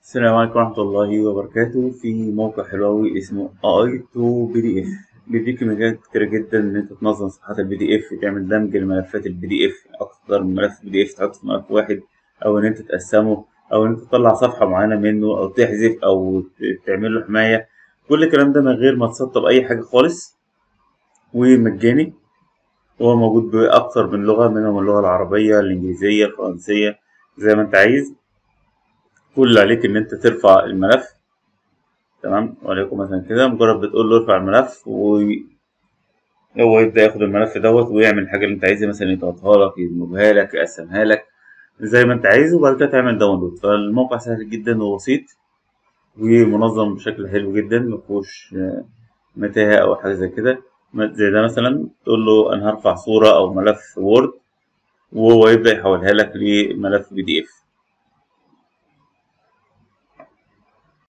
السلام عليكم ورحمة الله وبركاته في موقع حلو أوي اسمه اي تو بي دي اف بيديك مجالات كتيرة جدا إن أنت تنظم صفحات البي دي اف تعمل دمج لملفات البي دي اف أكتر من ملف بي دي اف تحطه في ملف واحد أو إن أنت تقسمه أو إن أنت تطلع صفحة معينة منه أو تحذف أو ت- تعمل له حماية كل الكلام ده من غير ما تسطب أي حاجة خالص ومجاني هو موجود بأكتر من لغة منهم اللغة العربية الإنجليزية الفرنسية زي ما أنت عايز كل اللي عليك إن أنت ترفع الملف تمام وليكن مثلا كده مجرد بتقول له ارفع الملف وهو يبدأ ياخد الملف دوت ويعمل الحاجة اللي انت عايزها مثلا يضغطها لك يدمجها لك يقسمها لك زي ما انت عايز وبعد كده تعمل داونلود فالموقع سهل جدا وبسيط ومنظم بشكل حلو جدا مفهوش آه، متاهة أو حاجة زي كده زي ده مثلا تقول له أنا هرفع صورة أو ملف وورد وهو يبدأ يحولها لك لملف بي دي إف